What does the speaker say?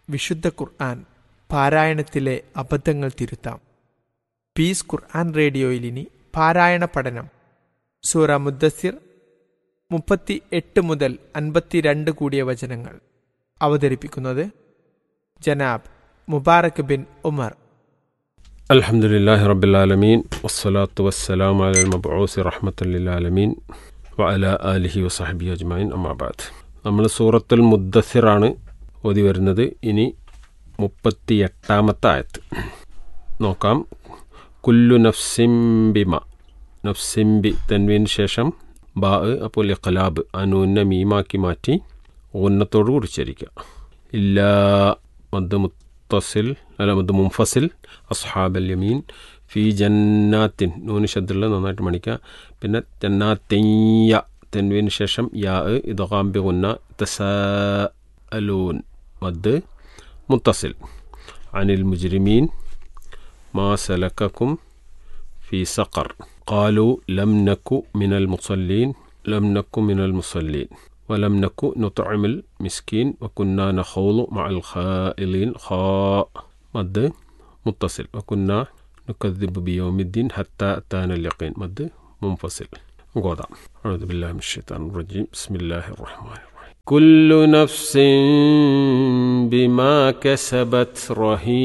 വിശുദ്ധ ഖുർആൻ പാരായണത്തിലെ അബദ്ധങ്ങൾ തിരുത്താം പീസ് ഖുർആൻ റേഡിയോയിൽ ഇനി പാരായണ പഠനം സൂറ മുദ്ദസിർ മുപ്പത്തി എട്ട് മുതൽ അൻപത്തിരണ്ട് കൂടിയ വചനങ്ങൾ അവതരിപ്പിക്കുന്നത് ജനാബ് മുബാറക് ബിൻ ഉമർ الحمد لله رب العالمين والصلاة والسلام على المبعوث رحمة للعالمين وعلى آله وصحبه أجمعين أما بعد നമ്മൾ സൂറത്തുൽ മുദ്ദസിറാണ് ഓതി വരുന്നത് ഇനി മുപ്പത്തി എട്ടാമത്തെ ആയത്ത് നോക്കാം കുല്ലു നഫ്സിംബിമ നഫ്സിംബി തൻവീന് ശേഷം ബാ അപ്പോൾ ഇഖലാബ് അനൂന്ന മീമാക്കി മാറ്റി ഉന്നത്തോട് കുറിച്ചിരിക്കുക ഇല്ലാ മദ് മുത്തസിൽ അല്ല മദ് മുംഫസിൽ അസ്ഹാബൽ യമീൻ ഫി ജന്നാത്തിൻ നൂന് ശബ്ദുള്ള നന്നായിട്ട് മണിക്കുക പിന്നെ ജന്നാത്തിയ തെൻവീന് ശേഷം യാ ഇദ്ഗാംബി ഉന്ന തസലൂൻ മദ് മുത്തസിൽ അനിൽ മുജ്രിമീൻ മാ സലക്കക്കും في سقر قالوا لم نك من المصلين لم نك من المصلين ولم نك نطعم المسكين وكنا نخوض مع الخائلين خاء مد متصل وكنا نكذب بيوم الدين حتى أتانا اليقين مد منفصل قوضع أعوذ بالله من الشيطان الرجيم بسم الله الرحمن الرحيم كل نفس بما كسبت رهين